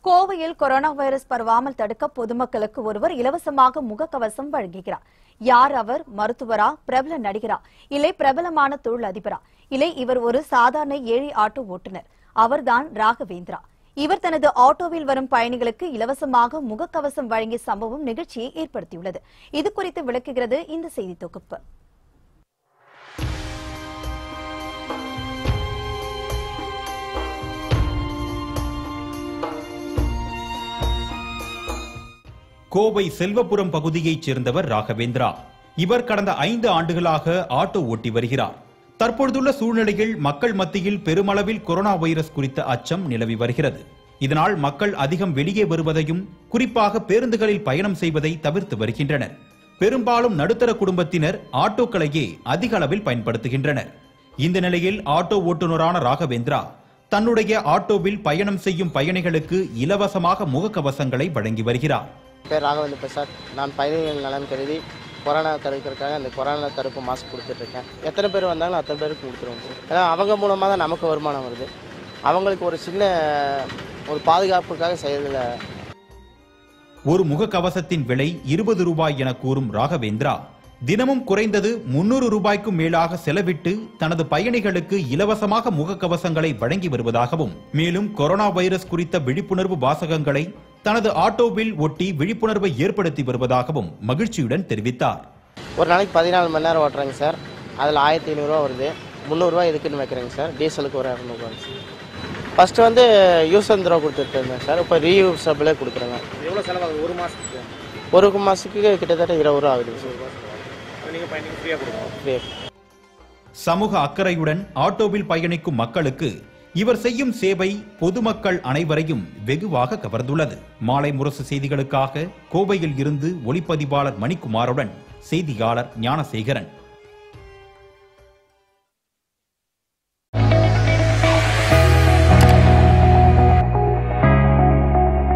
கோவையில் corona virus பரவாமல் தடுக்க பொதுமக்களுக்கு ஒருவர் இலவசமாக முகக்கவசம் வழங்குகிறார் யார் அவர் மருத்துவரா பிரபல நடிகரா இல்லை பிரபலமான தொழில் அதிபரா இல்லை இவர் ஒரு சாதாரண ஏழை ஆட்டோ ஓட்டுநர் அவர்தான் ராகவேந்திரா இவர் தனது ஆட்டோவில் வரும் பயணிகளுக்கு இலவசமாக முகக்கவசம் வழங்கிய சம்பவம் நிகழ்ச்சியை ஏற்படுத்தியுள்ளது இது குறித்து விளக்குகிறது இந்த செய்தி தொகுப்பு கோவை செல்வபுரம் பகுதியைச் சேர்ந்தவர் ராகவேந்திரா இவர் கடந்த ஐந்து ஆண்டுகளாக ஆட்டோ ஓட்டி வருகிறார் தற்பொழுதுள்ள சூழ்நிலையில் மக்கள் மத்தியில் பெருமளவில் கொரோனா வைரஸ் குறித்த அச்சம் நிலவி வருகிறது இதனால் மக்கள் அதிகம் வெளியே வருவதையும் குறிப்பாக பேருந்துகளில் பயணம் செய்வதை தவிர்த்து வருகின்றனர் பெரும்பாலும் நடுத்தர குடும்பத்தினர் ஆட்டோக்களையே அதிக அளவில் பயன்படுத்துகின்றனர் இந்த நிலையில் ஆட்டோ ஓட்டுநரான ராகவேந்திரா தன்னுடைய ஆட்டோவில் பயணம் செய்யும் பயணிகளுக்கு இலவசமாக முகக்கவசங்களை வழங்கி வருகிறார் பேர் ராகவேந்திர பிரசாத் நான் பயணிகள் நலன் கருதி கொரோனா தடுக்கிறதுக்காக அந்த கொரோனா தடுப்பு மாஸ்க் கொடுத்துட்ருக்கேன் எத்தனை பேர் வந்தாலும் அத்தனை பேருக்கு கொடுத்துருவோம் சார் ஏன்னா அவங்க மூலமாக தான் நமக்கு வருமானம் வருது அவங்களுக்கு ஒரு சின்ன ஒரு பாதுகாப்புக்காக செய்யறதுல ஒரு முகக்கவசத்தின் விலை இருபது ரூபாய் என கூறும் ராகவேந்திரா தினமும் குறைந்தது முன்னூறு ரூபாய்க்கும் மேலாக செலவிட்டு தனது பயணிகளுக்கு இலவசமாக முகக்கவசங்களை வழங்கி வருவதாகவும் மேலும் கொரோனா வைரஸ் குறித்த விழிப்புணர்வு வாசகங்களை தனது ஆட்டோவில் ஒட்டி விழிப்புணர்வை ஏற்படுத்தி வருவதாகவும் மகிழ்ச்சியுடன் தெரிவித்தார் ஒரு நாளைக்கு பதினாலு மணி நேரம் ஓட்டுறேங்க சார் அதில் ஆயிரத்தி ஐநூறுரூவா வருது முந்நூறுரூவா இதுக்குன்னு வைக்கிறேங்க சார் டீசலுக்கு ஒரு இரநூறுவாங்க சார் ஃபஸ்ட்டு வந்து யூஸ் அண்ட் த்ரோ கொடுத்துட்டு இருந்தேன் சார் இப்போ ரீயூசபிளே கொடுக்குறேங்க எவ்வளோ செலவாகுது ஒரு மாதத்துக்கு ஒரு மாதத்துக்கு கிட்டத்தட்ட இருபது ரூபா ஆகுது சார் நீங்கள் பயணிக்கு ஃப்ரீயாக கொடுக்கணும் ஃப்ரீ சமூக அக்கறையுடன் ஆட்டோவில் பயணிக்கும் மக்களுக்கு இவர் செய்யும் சேவை பொதுமக்கள் அனைவரையும் வெகுவாக கவர்ந்துள்ளது மாலை முரசு செய்திகளுக்காக கோவையில் இருந்து ஒளிப்பதிவாளர் மணிக்குமாருடன் செய்தியாளர் ஞானசேகரன்